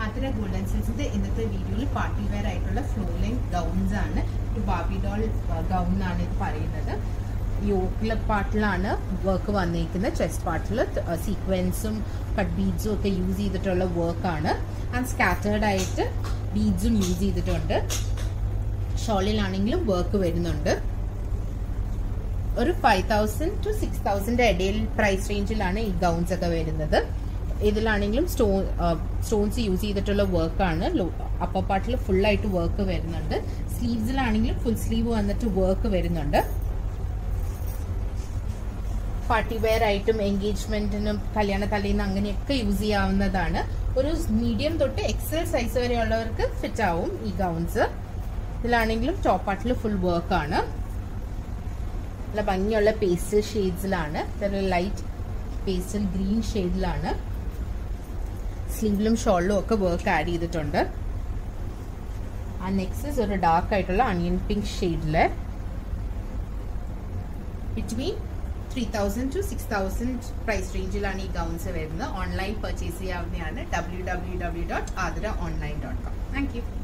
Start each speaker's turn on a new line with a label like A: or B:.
A: Athira golden സിൽസിന്റെ ഇന്നത്തെ വീഡിയോയിൽ പാർട്ടി വെയർ ആയിട്ടുള്ള ഫ്ലോ ലൈൻ ഗൗൺസ് ആണ് ഒരു ബാബി ഡോൾ ഗൗൺ ആണ് ഇത് പറയുന്നത് യോക്കിലെ പാർട്ടിലാണ് വർക്ക് വന്നിരിക്കുന്നത് ചെസ്റ്റ് പാർട്ടിൽ സീക്വൻസും കട്ട് ബീഡ്സും ഒക്കെ യൂസ് ചെയ്തിട്ടുള്ള വർക്കാണ് ആൻഡ് സ്കാറ്റേർഡ് ആയിട്ട് ബീഡ്സും യൂസ് ചെയ്തിട്ടുണ്ട് ഷോളിലാണെങ്കിലും വർക്ക് വരുന്നുണ്ട് ഒരു five thousand to six thousand ഇടയിൽ പ്രൈസ് റേഞ്ചിലാണ് ഈ ഗൗൺസ് ഒക്കെ വരുന്നത് ഇതിലാണെങ്കിലും സ്റ്റോൺ സ്റ്റോൺസ് യൂസ് ചെയ്തിട്ടുള്ള വർക്കാണ് അപ്പർ പാർട്ടിൽ ഫുൾ ആയിട്ട് വർക്ക് വരുന്നുണ്ട് സ്ലീവ്സിലാണെങ്കിലും ഫുൾ സ്ലീവ് വന്നിട്ട് വർക്ക് വരുന്നുണ്ട് പാർട്ടി വെയർ ആയിട്ടും എൻഗേജ്മെന്റിനും കല്യാണ തലേന്ന് അങ്ങനെയൊക്കെ യൂസ് ചെയ്യാവുന്നതാണ് ഒരു മീഡിയം തൊട്ട് എക്സൽ സൈസ് വരെയുള്ളവർക്ക് ഫിറ്റ് ആവും ഈ ഗൗൺസ് ഇതിലാണെങ്കിലും ടോപ്പ് പാർട്ടിൽ ഫുൾ വർക്ക് ആണ് നല്ല ഭംഗിയുള്ള പേസ്റ്റൽ ഷെയ്ഡ്സിലാണ് ലൈറ്റ് പേസ്റ്റൽ ഗ്രീൻ ഷെയ്ഡിലാണ് സ്ലീവിലും ഷോളിലും ഒക്കെ വർക്ക് ആഡ് ചെയ്തിട്ടുണ്ട് ആ നെക്സ്റ്റ് ഒരു ഡാർക്ക് ആയിട്ടുള്ള അണിയൻ പിങ്ക് ഷെയ്ഡില് between three thousand to six thousand price റേഞ്ചിലാണ് ഈ ഗൗൺസ് വരുന്നത് ഓൺലൈൻ പർച്ചേസ് ചെയ്യാവുന്നതാണ് W W W dot Athira online dot com thank U